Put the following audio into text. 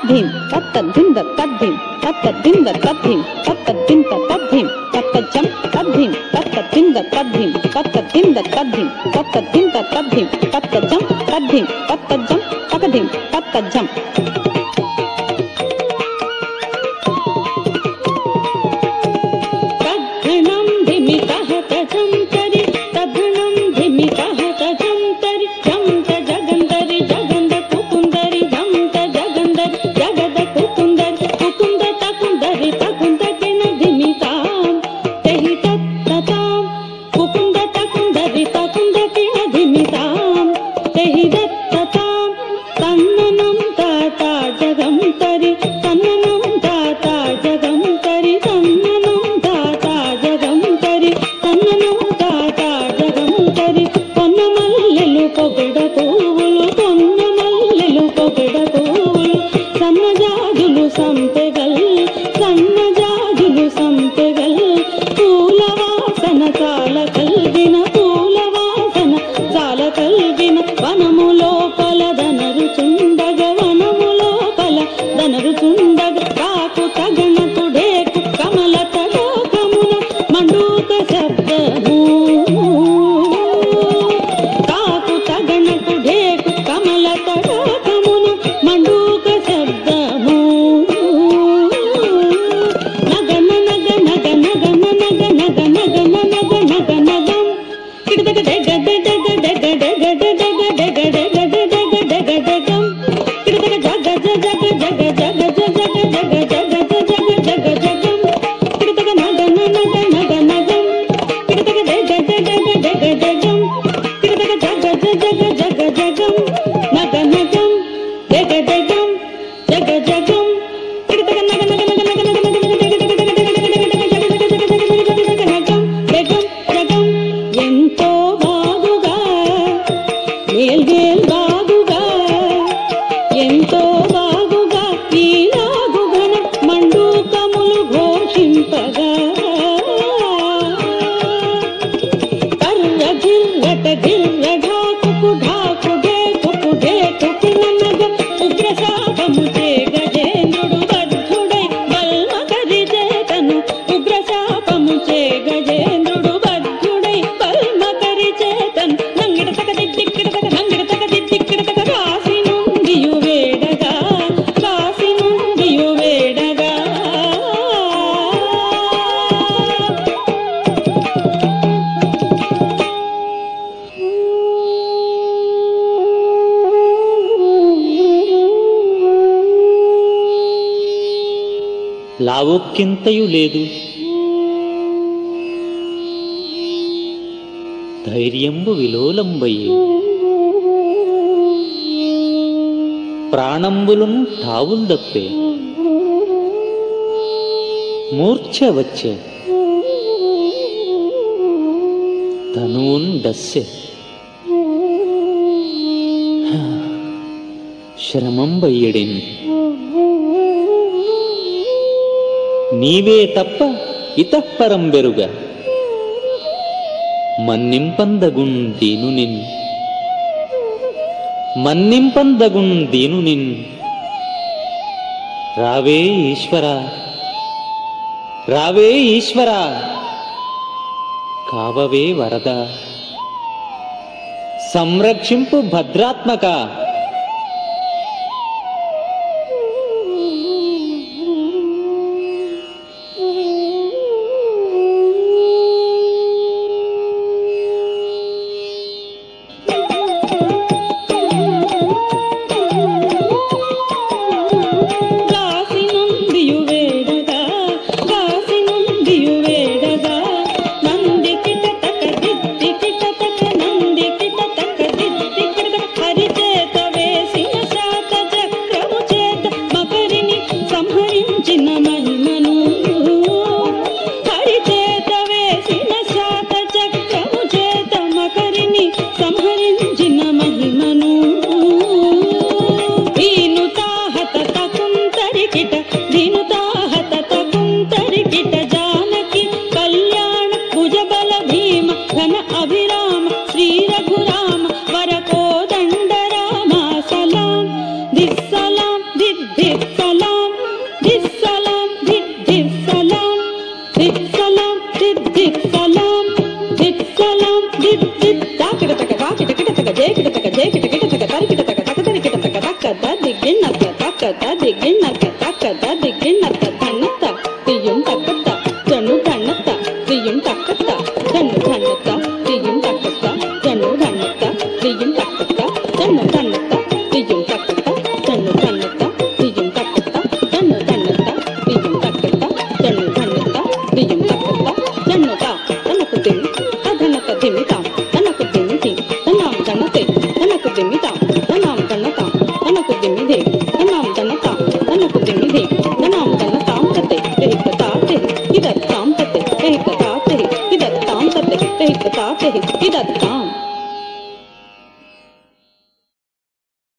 తద్ధిం తత్తద్ధింద తద్ధిం తత్తద్ధింద తద్ధిం తత్తద్ధింత తద్ధిం తత్తజం తద్ధిం తత్తద్ధింద తద్ధిం తత్తద్ధింద తద్ధిం తత్తద్ధింత తద్ధిం తత్తజం తద్ధిం తత్తజం తకధిం తత్తజం तद्धनं धिमितः तजं तरि तद्धनं धिमितः तजं तरि जं च जगन्दरि जगन्द कुकुन्दरि जं च जगन्दरि जगद कुकुन्दरि कुकुन्द तकुन्दरि तकुन्द किण धिमितां तेहि तत्ततां कुकुन्द तकुन्दरि तकुन्द किण धिमितां तेहि दत्ततां तन्ननं ताता जगं तरि तन्ननं ताता जगं तरि तन्ननं ताता जगं तरि तन्ननं ताता जगं तरि పొన్న మల్లెలు పొగడ పువ్వులు పొన్న మల్లెలు పొగడ పువ్వులు సన్నజాజులు సంపెగల్ సన్నజాజులు సంపెగల్ పూల వాసన చాల కలిగిన పూల వాసన చాల కలిగిన వనము లోపల దనరుచుండగ వనము లోపల దనరుచుండగ కాకు తగణతుడేకు కమల తడాకమున మండూక శబ్దము కాకు తగణతుడేకు కమల తడాకమున మండూక శబ్దము నగన నగ నగ నగ నగ నగ నగ నగ నగ నగం కిడదగ డగ డగ డగ డగ డగ డగ డగ డగ డగ డగ డగం కిడదగ జగ జగ జగ జగ జగ జగ జగ జగ జగ జగం కిడదగ నగ నగ నగ నగం కిడదగ డగ డగ డగ డగం కిడదగ జగ జగ జగ జగం నగ నగం డగ డగం జగ జగం కిడదగ నగ నగ నగ నగ నగ ఎంతో బాగుగా మేల్గేల్ బాగుగా ఎంతో బాగుగా ఈలాగుగన మండూకములు ఘోషింపగా కర్ర గిర్రట గిర్ర ఢాకుకు ఢాకు ఢేకుకు ఢేకుకు ననగ ఉగ్రశాపము చే గజేంద్రుడు బద్ధుడై బల్మకరి చేతను ఉగ్రశాపము చే గజేంద్రుడు బద్ధుడై బల్మకరి చేతన్ నంగిడ తక దిక్కిడ తక నంగిడ తక దిక్కిడ తక కాసి నుండియు వేడగా కాసి నుండియు వేడగా లావొక్కింతయు లేదు ధైర్యంబు విలోలంబయ్యే ప్రాణంబులను తావుల్ దప్పే మూర్ఛ వచ్చే తనువున్ డస్సె శ్రమం బయ్యడెన్ నీవే తప్ప ఇతఃపరం బెరుగ మన్నింపందగున్ దీను నిన్ మన్నింపందగున్ దీను నిన్ రావే ఈశ్వరా రావే ఈశ్వరా కావవే వరద సంరక్షింపు భద్రాత్మక గాసి నుండియు వేడగా గాసి నుండియు వేడగా నంది కిట తక దిద్ది కిట తక నంది కిట తక దిద్ది కిట తక హరి చేత జే కిట తక జే కిట కిట తక తరి కిట తక తక తరి కిట తక తక్క ద దిగ్గిన్నత్త తక్క ద దిగ్గిన్నత్త తక్క ద దిగ్గిన్నత్త ధన్నత్త తియ్యం తక్కత్త జన్ను ధన్నత్త తియ్యం తక్కత్త జన్ను ధన్నత్త తియ్యం తక్కత్త జన్ను ధన్నత్త తియ్యం తక్కత్త జన్ను ధన్నత్త తియ్యం తక్కత్త జన్ను ధన్నత్త తియ్యం తక్కత్త జన్ను ధన్నత్త తియ్యం తక్కత్త జన్ను ధన్నత్త తియ్యం తక్కత్త జన్ను తా తనకు తిమ్మి తనకు తిమ్మి తాం తనకు తిమ్మి తి తనాం తనతే తనకు తిమ్మి తాం తనాం తనతాం తనకు తిమ్మి దే తనాం తనతాం తనకు తిమ్మి దే తనాం తనతాం తతే తెహిక తాతే ఇదత్తాం తతే తెహిక తాతే ఇదత్తాం తతే తెహిక తాతే ఇదత్తాం